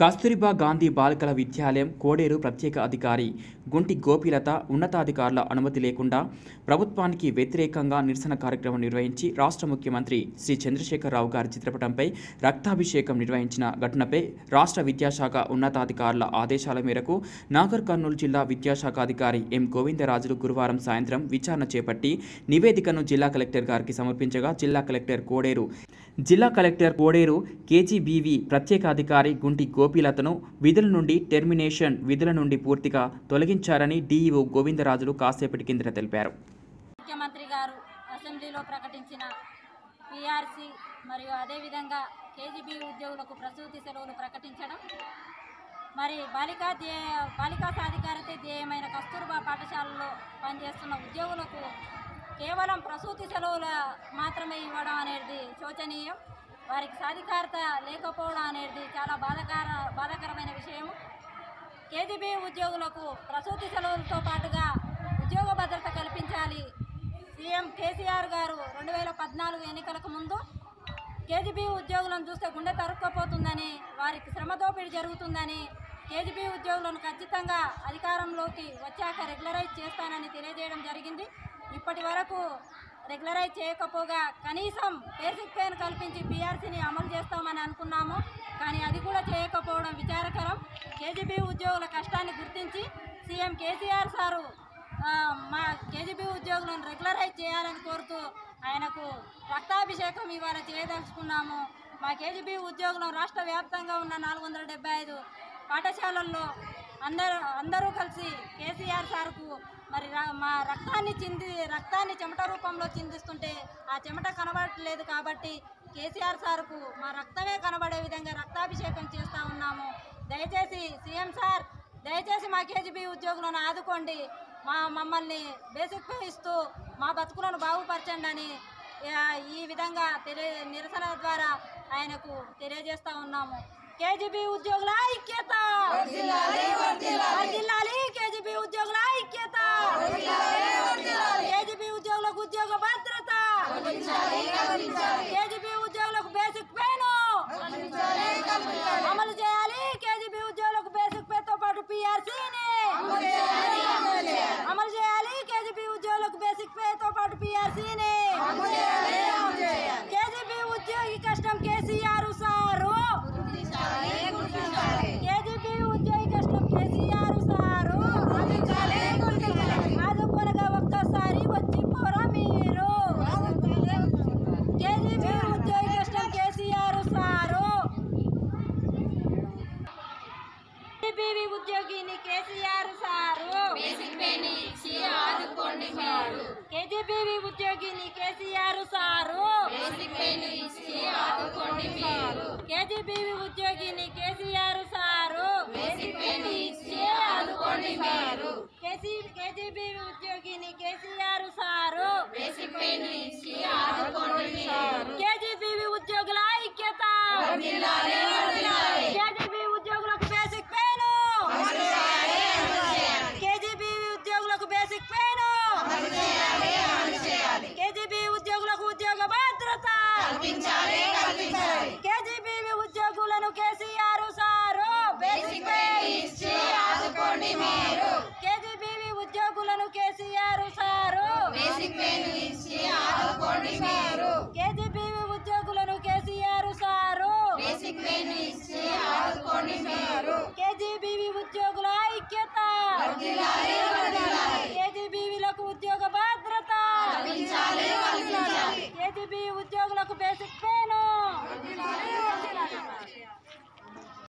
కస్తూరిబా గాంధీ బాలికల విద్యాలయం కోడేరు ప్రత్యేక అధికారి గుంటి గోపిలత ఉన్నతాధికారుల అనుమతి లేకుండా ప్రభుత్వానికి వ్యతిరేకంగా నిరసన కార్యక్రమం నిర్వహించి రాష్ట్ర ముఖ్యమంత్రి శ్రీ చంద్రశేఖరరావు గారి చిత్రపటంపై రక్తాభిషేకం నిర్వహించిన ఘటనపై రాష్ట్ర విద్యాశాఖ ఉన్నతాధికారుల ఆదేశాల మేరకు నాగర్ కర్నూలు జిల్లా విద్యాశాఖ అధికారి ఎం గోవిందరాజులు గురువారం సాయంత్రం విచారణ చేపట్టి నివేదికను జిల్లా కలెక్టర్ గారికి సమర్పించగా జిల్లా కలెక్టర్ కోడేరు జిల్లా కలెక్టర్ కోడేరు కేజీబీవీ ప్రత్యేక అధికారి గుంటి గోపీలతను విధుల నుండి టెర్మినేషన్ విధుల నుండి పూర్తిగా తొలగించారని డీఈఓ గోవిందరాజులు కాసేపటి కిందట తెలిపారు ముఖ్యమంత్రి గారు అసెంబ్లీలో ప్రకటించిన పిఆర్సి మరియు అదేవిధంగా కేజీబీ ఉద్యోగులకు ప్రసూతి సెలవులు ప్రకటించడం మరి బాలికా ధ్యేయ బాలికా సాధికారత ధ్యేయమైన కస్తూర్బా పాఠశాలలో పనిచేస్తున్న ఉద్యోగులకు కేవలం ప్రసూతి సెలవుల మాత్రమే ఇవ్వడం అనేది శోచనీయం వారికి సాధికారత లేకపోవడం అనేది చాలా బాధాకర బాధాకరమైన విషయము కేజీబీ ఉద్యోగులకు ప్రసూతి సెలవులతో పాటుగా ఉద్యోగ భద్రత కల్పించాలి సీఎం కేసీఆర్ గారు రెండు వేల పద్నాలుగు ఎన్నికలకు ముందు కేజీబీ ఉద్యోగులను చూస్తే గుండె తరుక్కపోతుందని వారికి శ్రమ దోపిడీ జరుగుతుందని కేజీబీ ఉద్యోగులను ఖచ్చితంగా అధికారంలోకి వచ్చాక రెగ్యులరైజ్ చేస్తానని తెలియజేయడం జరిగింది ఇప్పటి వరకు రెగ్యులరైజ్ చేయకపోగా కనీసం బేసిక్ పేను కల్పించి పీఆర్సీని అమలు చేస్తామని అనుకున్నాము కానీ అది కూడా చేయకపోవడం విచారకరం కేజీబీ ఉద్యోగుల కష్టాన్ని గుర్తించి సీఎం కేసీఆర్ సారు ఆ, మా కేజీబీ ఉద్యోగులను రెగ్యులరైజ్ చేయాలని కోరుతూ ఆయనకు రక్తాభిషేకం ఇవాళ చేయదలుచుకున్నాము మా కేజీబీ ఉద్యోగులను రాష్ట్ర వ్యాప్తంగా ఉన్న నాలుగు వందల డెబ్బై ఐదు పాఠశాలల్లో అందరూ అందరూ కలిసి కేసీఆర్ సార్కు మరి ర- మా రక్తాన్ని చింది రక్తాన్ని చెమట రూపంలో చిందిస్తుంటే ఆ చెమట కనబడట్లేదు కాబట్టి కేసీఆర్ సార్కు మా రక్తమే కనబడే విధంగా రక్తాభిషేకం చేస్తూ ఉన్నాము దయచేసి సీఎం సార్ దయచేసి మా కేజీబీ ఉద్యోగులను ఆదుకోండి మా మమ్మల్ని బేసిక్ పే ఇస్తూ మా బతుకులను బాగుపరచండి అని ఆ, ఈ విధంగా తెలియ నిరసన ద్వారా ఆయనకు తెలియజేస్తా ఉన్నాము కేజీబీ ఉద్యోగుల ఐక్యత వర్ధిల్లాలి కేజీబీ ఉద్యోగుల ఐక్యత కేజీబీ ఉద్యోగులకు ఉద్యోగ భద్రత కేజీబీ ఉద్యోగులకు బేసిక్ పేను అమలు చేయాలి కేజీబీ ఉద్యోగులకు బేసిక్ పేతో పాటు పిఆర్సీని అమలు చేయాలి కేజీబీ ఉద్యోగులకు బేసిక్ పేతో పాటు పిఆర్సీని కేజీబీ ఉద్యోగి కష్టం కేసీఆర్ సారు కేజీబీ ఉద్యోగి కష్టం కేసీఆర్ సారు ఆదుకొనగా ఒక్కసారి వచ్చి పోరా మీరు కేజీబీ ఉద్యోగి కష్టం కేసీఆర్ సారు కేజీబీ ఉద్యోగిని కేసీఆర్ సారు కేజీబీ ఉద్యోగిని కేసీఆర్ సారు కేజీబీ ఉద్యోగిని కేసీఆర్ సారు కేసీ కేజీబీ ఉద్యోగిని కేసీఆర్ సారు కేజీబీ ఉద్యోగుల ఐక్యత